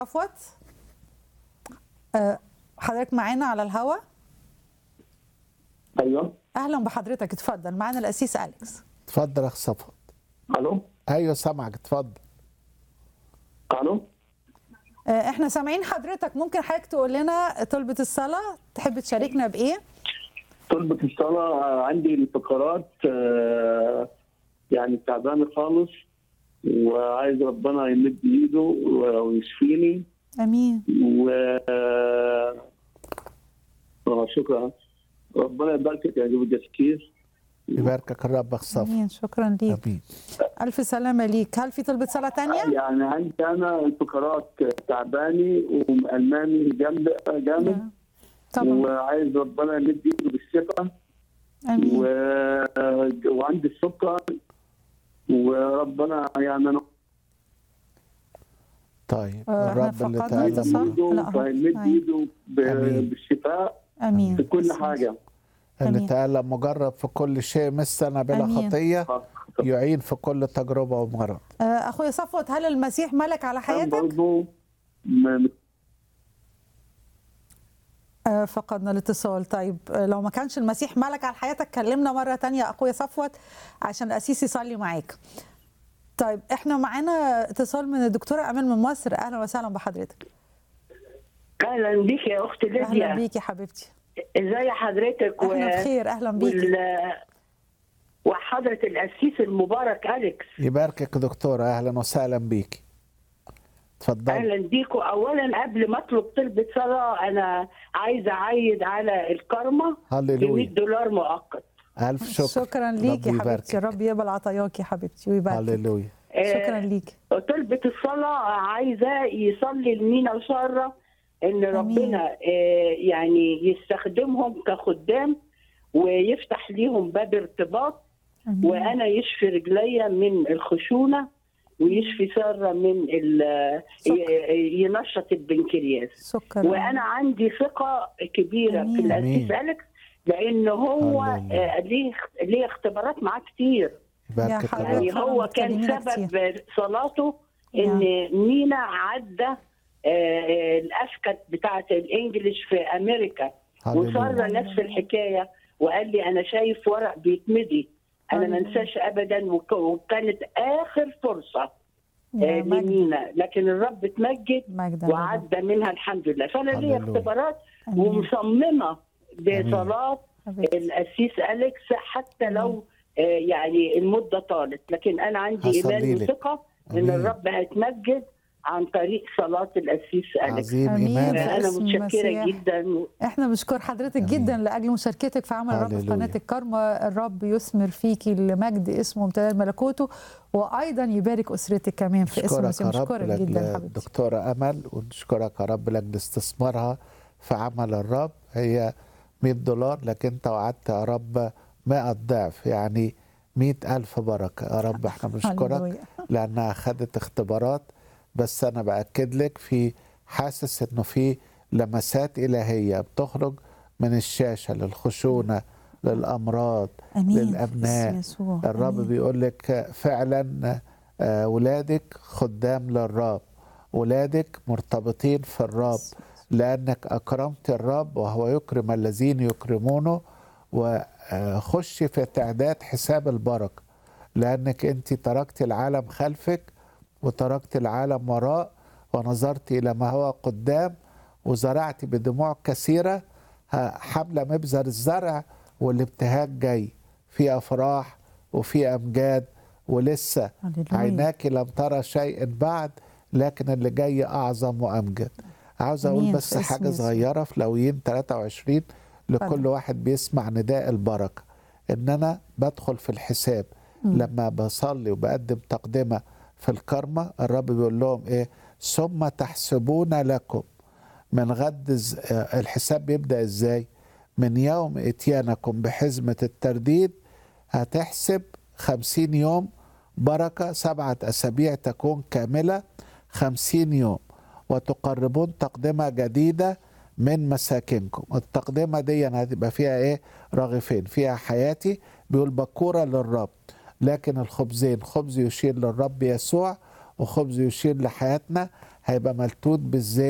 صفوت آه، حضرتك معانا على الهوا ايوه اهلا بحضرتك اتفضل معانا الاسيس اليكس اتفضل يا اخ صفوت الو ايوه سامعك اتفضل الو آه، احنا سامعين حضرتك ممكن حضرتك تقول لنا طلبة الصلاة تحب تشاركنا بايه طلبة الصلاة آه، عندي الفقرات آه، يعني تعبانة خالص وعايز ربنا يمد ايده ويشفيني امين و آه، شكرا ربنا يباركك يا جوز كتير يباركك الرب اخ صفوت امين شكرا ليك امين الف سلامة ليك هل في طلبة صلاة تانية يعني عندي انا الفقرات تعباني ومألماني جامد جامد طبعا وعايز ربنا يمد ايده بالثقة امين و... وعندي السكر وربنا يعني انا طيب آه، إحنا الرب اللي فقدنا تعلم اتصال. ايده لا، أهو. فيمد أيوة. ايده ب... آمين. بالشفاء امين في كل حاجه اللي أمين. تعلم مجرب في كل شيء مثلنا بلا أمين. خطيه يعين في كل تجربه ومرض آه، اخويا صفوت هل المسيح ملك على كان حياتك برضه م... آه، فقدنا الاتصال طيب آه، لو ما كانش المسيح ملك على حياتك كلمنا مرة تانية أخويا صفوت عشان الأسيس يصلي معاك طيب احنا معانا اتصال من الدكتورة أمل من مصر أهلا وسهلا بحضرتك اهلا بيك يا اخت أهلا ليديا بيك يا حبيبتي ازي حضرتك أهلا بخير أهلا بيك وال... وحضرة القسيس المبارك أليكس يباركك دكتوره اهلا وسهلا بيك اتفضل أهلا بيكوا أولا قبل ما أطلب طلبة صلاة أنا عايزة أعيد على الكرمة ب 100 هللويا دولار مؤقت الف شكر شكرا ليك يا رب حبيبتي يباركك. رب يقبل عطاياك يا حبيبتي ويبارك هللويا آه، شكرا ليك طلبة الصلاة عايزة يصلي لمينا وسارة إن ربنا آه، يعني يستخدمهم كخدام ويفتح ليهم باب ارتباط أمين. وانا يشفي رجليا من الخشونه ويشفي ساره من ال- سكر. ي- ينشط البنكرياس شكرا وانا عندي ثقه كبيره أمين. في الاسيس أمين. اليكس لان هو هللويا. آه، ليه ليه اختبارات معاه كتير يباركك حضرتك. الرب يعني هو كان بتكلمينا سبب صلاته ان مينا عدى آه، آه، الاسكت بتاعه الانجليش في امريكا وساره هللويا نفس الحكايه وقال لي انا شايف ورق بيتمضي انا ما هللويا. انساش ابدا وك- وكانت اخر فرصه آه، يا مجد لمينا لكن الرب اتمجد مجد الرب. وعدى منها الحمد لله فانا ليا هللويا. اختبارات أمين. ومصممه بصلاه حبيبتي. القسيس اليكس حتى لو آه، يعني المده طالت لكن انا عندي هصلي ايمان لك. وثقه ان أمين. الرب هيتمجد عن طريق صلاه القسيس اليكس عظيم أمين. ايمانك انا باسم متشكره المسيح. جدا احنا بنشكر حضرتك أمين. جدا لاجل مشاركتك في عمل الرب في هللويا. قناه الكرمة الرب يثمر فيكي لمجد اسمه وامتداد ملكوته وايضا يبارك اسرتك كمان في اسم نشكرك المسيح يا رب مشكورك لاجل جدا حبيبتي الدكتوره امل ونشكرك يا رب لاجل استثمارها في عمل الرب هي 100 دولار لكن انت وعدت يا رب 100 ضعف يعني 100 ألف بركة يا رب احنا بنشكرك هللويا. لأنها خدت اختبارات بس أنا بأكد لك في حاسس إنه في لمسات إلهية بتخرج من الشاشة للخشونة للأمراض امين للأبناء باسم يسوع الرب أمين. بيقول لك فعلا آه، ولادك خدام للرب ولادك مرتبطين في الرب لأنك أكرمت الرب وهو يكرم الذين يكرمونه وخش في تعداد حساب البركة لأنك أنت تركت العالم خلفك وتركت العالم وراء ونظرت إلى ما هو قدام وزرعت بدموع كثيرة ها- حملة مبذر الزرع والابتهاج جاي في أفراح وفي أمجاد ولسه هللويا. عيناك لم ترى شيء بعد لكن اللي جاي أعظم وأمجد عاوز أقول أمين، بس في اسم حاجة يسوع. صغيرة في لويين 23 لكل اتفضل. واحد بيسمع نداء البركة إن أنا بدخل في الحساب لما بصلي وبقدم تقدمة في الكرمة الرب بيقول لهم إيه ثم تحسبون لكم من غد ز- آه، الحساب بيبدأ إزاي من يوم إتيانكم بحزمة الترديد هتحسب خمسين يوم بركة سبعة أسابيع تكون كاملة خمسين يوم وتقربون تقدمة جديدة من مساكنكم التقدمة دي هتبقى فيها ايه رغيفين فيها حياتي بيقول بكورة للرب لكن الخبزين خبز يشير للرب يسوع وخبز يشير لحياتنا هيبقى ملتوت بالزيت